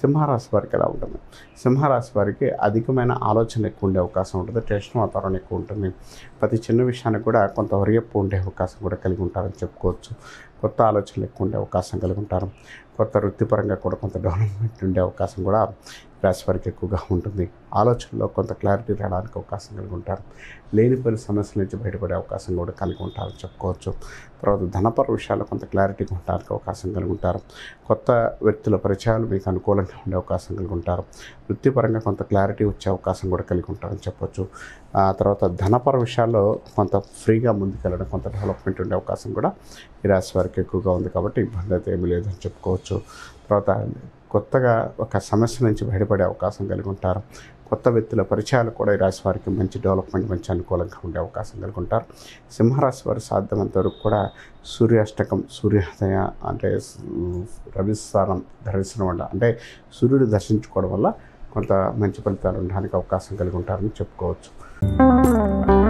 సింహరాశి వారికి ఎలా ఉంటుంది సింహరాశి వారికి అధికమైన ఆలోచన ఎక్కువ ఉండే అవకాశం ఉంటుంది టెన్షన్ వాతావరణం ఎక్కువ ఉంటుంది ప్రతి చిన్న విషయానికి కూడా కొంత వరియప్పు ఉండే అవకాశం కూడా కలిగి ఉంటారని చెప్పుకోవచ్చు కొత్త ఆలోచనలు ఎక్కువ ఉండే అవకాశం కలిగి ఉంటారు కొత్త వృత్తిపరంగా కూడా కొంత డెవలప్మెంట్ ఉండే అవకాశం కూడా రాశి వారికి ఎక్కువగా ఉంటుంది ఆలోచనలో కొంత క్లారిటీ రావడానికి అవకాశం కలిగి ఉంటారు లేనిపోయిన సమస్యల నుంచి బయటపడే అవకాశం కూడా కలిగి ఉంటారని చెప్పుకోవచ్చు తర్వాత ధనపర విషయాల్లో కొంత క్లారిటీగా ఉండడానికి అవకాశం కలిగి ఉంటారు కొత్త వ్యక్తుల పరిచయాలు మీకు అనుకూలంగా ఉండే అవకాశం కలిగి ఉంటారు వృత్తిపరంగా కొంత క్లారిటీ వచ్చే అవకాశం కూడా కలిగి ఉంటారని చెప్పొచ్చు ఆ తర్వాత ధనపర విషయాల్లో కొంత ఫ్రీగా ముందుకెళ్ళడం కొంత డెవలప్మెంట్ ఉండే అవకాశం కూడా ఈ రాశి వారికి ఎక్కువగా ఉంది కాబట్టి ఇబ్బంది అయితే ఏమీ లేదని చెప్పుకోవచ్చు తర్వాత కొత్తగా ఒక సమస్య నుంచి బయటపడే అవకాశం కలిగి ఉంటారు కొత్త వ్యక్తుల పరిచయాలు కూడా ఈ రాశి వారికి మంచి డెవలప్మెంట్ మంచి అనుకూలంగా ఉండే అవకాశం కలిగి ఉంటారు సింహరాశి వారు సాధ్యమైనంత వరకు కూడా సూర్యాష్టకం సూర్యోదయ అంటే రవిస్థానం ధరించడం వల్ల అంటే సూర్యుడు దర్శించుకోవడం వల్ల కొంత మంచి ఫలితాలు ఉండడానికి అవకాశం కలిగి ఉంటారని చెప్పుకోవచ్చు